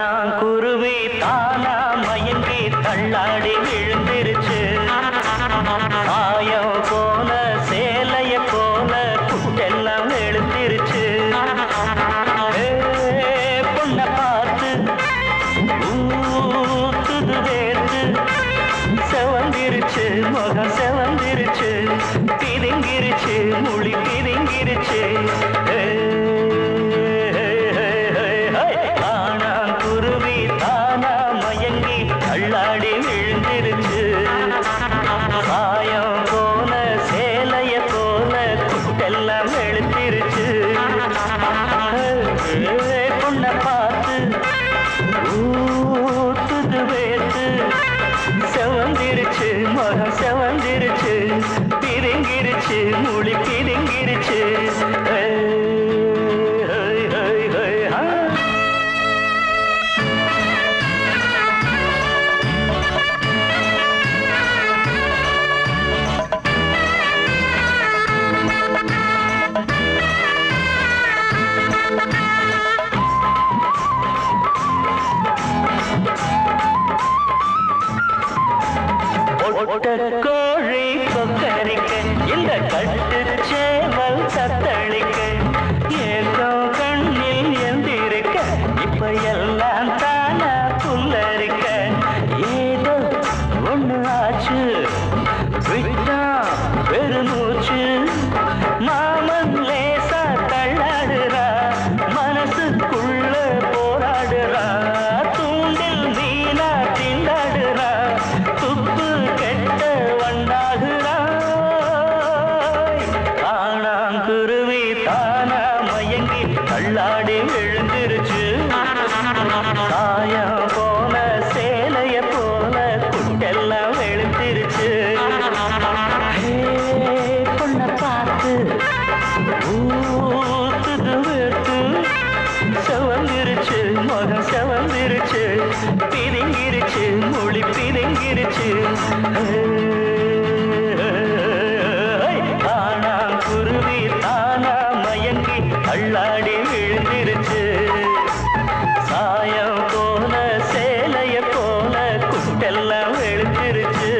காணாங்குருவி தானா மயங்கி தள்ளாடி விழுந்திருச்சு காயம் போல சேலைய போல குட்டெல்லாம் எழுந்திருச்சு ஏ, பொண்ணை பார்த்து ஊத்துது வேர்த்து செவந்திருச்சு முகம் செவந்திருச்சு பிதுங்கிருச்சு மொழி பிதுங்கிருச்சு குருவி தானா மயங்கி தள்ளாடி விழுந்திருச்சு சாயம் போல சேலைய போல குட்டெல்லாம் எழுத்திருச்சு பொண்ணை பார்த்து ஊத்துது வேத்து செவந்திருச்சு முகம் செவந்திருச்சு பிரிங்கிருச்சு மொழி பிரிங்கிருச்சு கோழி கொக்கரிக்க இந்த கட்டு சேவல் தத்தளிக்க ஏதோ கண்ணில் எந்திருக்க இப்ப எல்லாம் தானா புல்லரிக்க ஏதோ ஒண்ணு ஆச்சு விட்டா பெருமூச்சு மாமன் லேசா தள்ளாடுறா மனசுக்குள்ள போராடுறா தூண்டில் மீனா திண்டாடுறா துப்பு கெட்ட வண்டாகுறா காணாங்குருவி தானா மயங்கி தள்ளாடி விழுந்துருச்சு சாயம் போல சேலைய போல குட்டெல்லாம் வெளுத்திருச்சு ஹே, பொண்ணை பார்த்து ஊத்துது வேர்த்து செவந்திருச்சு முகம் செவந்திருச்சு பிதுங்கிருச்சு மொழி பிதுங்கிருச்சு ஆனா குருவி தானா மயங்கி தள்ளாடி விழுந்திருச்சு சாயம் போல சேலைய போல குட்டெல்லாம் வெளுத்திருச்சு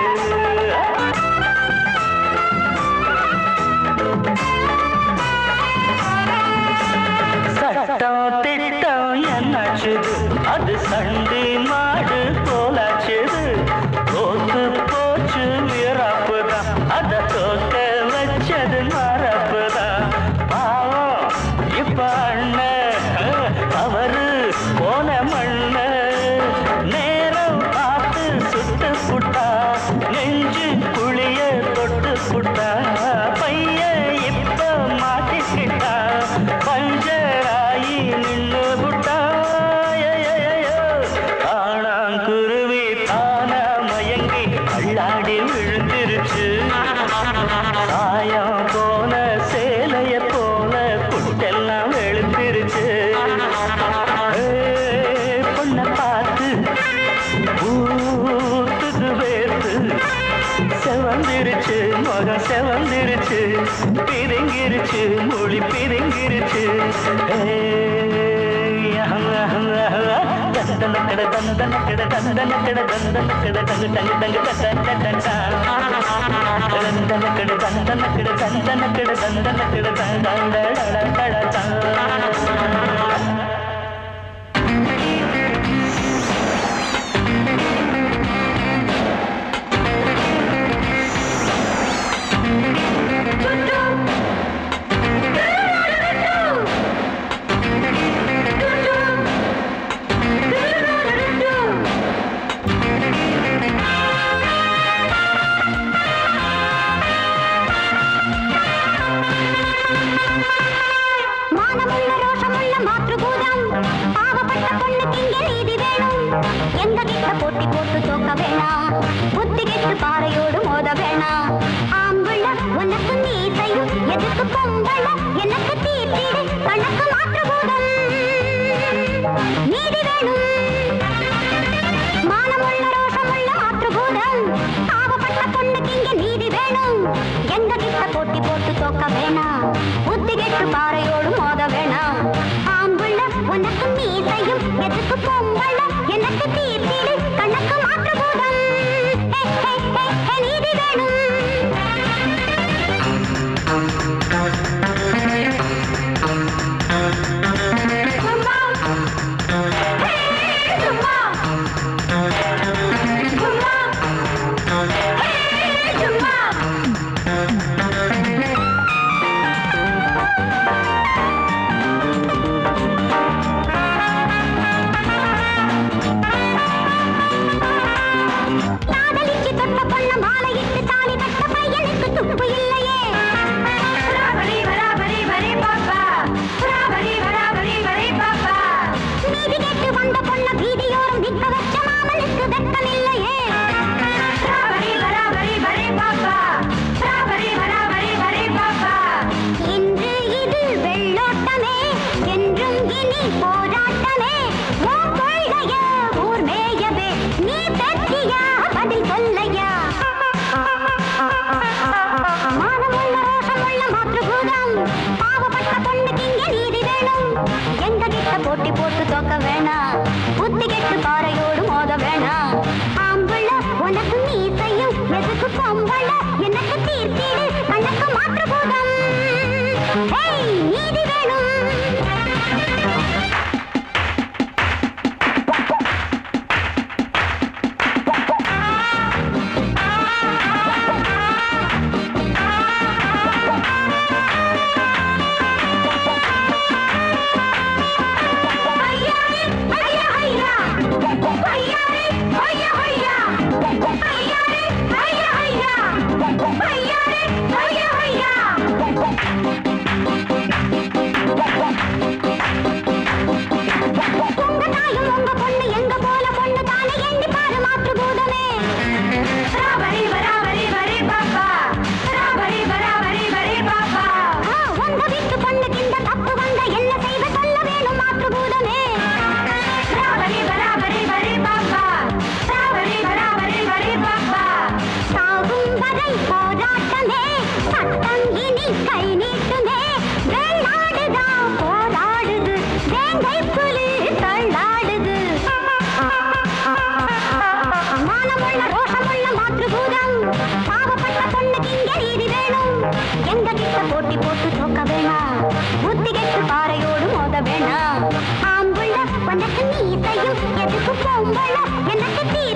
சட்டம் திட்டம் என்னாச்சுது அது சண்டி மாடு போலாச்சுது தோத்து போச்சு வீரப்புதான் அத தோக்க வச்சது மரப்புதான் பாவம் இப்ப அண்ணன் அவரு போன மண்ண நேரம் பார்த்து சுட்டு புட்டா நெஞ்சு குழிய தொட்டு புட்டா பையன் இப்ப மாட்டிக்கிட்டா பஞ்சராயி நின்னு புட்டா ஆனாங்குருவி தானா மயங்கி அள்ளாடி விழுந்திருச்சு சாயம் போல சேலைய போல புட்டெல்லாம் வெளுத்திருச்சு ஏய், பொண்ணை பார்த்து ஊத்துது வேர்த்து செவந்திருச்சு முகம் செவந்திருச்சு பிதுங்கிருச்சு மொழி பிதுங்கிருச்சு தந்தனக்கட தந்தனக்கட தந்தனக்கட தந்தனக்கட தங்கு தங்கு தங்கு தந்தனக்கட தந்தனக்கட தந்தனக்கட தந்தனக்கட தந்தனக்கட தந்தனக்கட மானமுள்ள ரோஷமுள்ள மாற்றுபூதம் பாவப்பட்ட பொண்ணுக்கு இங்கே நீதி வேணும் எங்க கிட்ட போட்டி போட்டு தோக்க வேணாம் புத்தி கெட்டு பாறையோடு மோத வேணாம் ஆம்புள்ள உனக்கு நீ செய்யும் எதுக்கு பொம்பள எனக்கு தீர்த்திடு கணக்கு மாற்றுபூதம் நீதி வேணும் மானமுள்ள ரோஷமுள்ள மாற்றுபூதம் பாவப்பட்ட பொண்ணுக்கு இங்கே நீதி வேணும் எங்க கிட்ட போட்டி போட்டு தோக்க வேணாம் புத்தி கெட்டு பாறையோடு மோத வேணாம் ஆம்புள்ள உனக்கு மீசையும் எதுக்கு பொம்பள எனக்கு தீர்த்திடு கணக்கு மாற்று பூதம் ஹே, ஹே, ஹே, ஹே, நீதி வேணும் சும்மா ஹே, சும்மா சும்மா ஹே, சும்மா காதலிச்சு தொட்ட பொண்ண மாலையிட்டு தாலி கட்ட பையனுக்கு துப்பு இல்லையே பராபரி பராபரி பரி பாப்பா பராபரி பராபரி பரி பாப்பா நீதி கேட்டு வந்த பொண்ண வீதியோரம் நிற்க வச்ச மாமனுக்கு வெட்கம் இல்லையே பராபரி பராபரி பரி பாப்பா பராபரி பராபரி பரி பாப்பா இன்று இது வெள்ளோட்டமே என்றும் இனி போராட்டமே உன் கொள்ளைய ஊர் மேயவே நீ பெற்றியா பதில் சொல்லையா மானமுள்ள ரோஷமுள்ள மாற்றுபூதம் பாவப்பட்ட பொண்ணுக்கு இங்கே நீதி வேணும் எங்க கிட்ட போட்டி போட்டு தோக்க வேணாம் புத்தி கெட்டு பாறையோடு மோத வேணாம் ஆம்புள்ள உனக்கு மீசையும் எதுக்கு பொம்பள எனக்கு தீர்த்தீடு கணக்கு மாற்றுபூதம் ஹேய் நீதி வேணும் ஐயாரே ஐயா ஐயா ஐயாரே ஐயா ஐயா ஐயாரே ஐயா ஐயா ஐயாரே ஐயா ஐயா உங்க தாயும் உங்க பொண்ணு எங்க போல பொண்ணு தானே எண்ணி பாரு மாற்றுபூதமே பராபரி பராபரி பரி பாப்பா பராபரி பராபரி பரி பாப்பா ஆ, உங்க வீட்டு பொண்ணுக்கு இந்த தப்பு வந்த என்ன செய்வ சொல்ல வேணும் மாற்றுபூதமே பராபரி பராபரி பரி பாப்பா பராபரி பராபரி பரி பாப்பா சாகும் வரை போராட்டமே சட்டம் இனி கை நீட்டுமே வெள்ளாடுதான் போராடுது வேங்கை புலி தள்ளாடுது மானமுள்ள ரோஷமுள்ள மாற்றுபூதம் பாவப்பட்ட பொண்ணுக்கு இங்கே நீதி வேணும் எங்க கிட்ட போட்டி போட்டு தோக்க வேணாம் புத்தி கெட்டு பாறையோடு மோத வேணாம் ஆம்புள்ள உனக்கு நீசையும் எதுக்கு பொம்பள எனக்கு தீ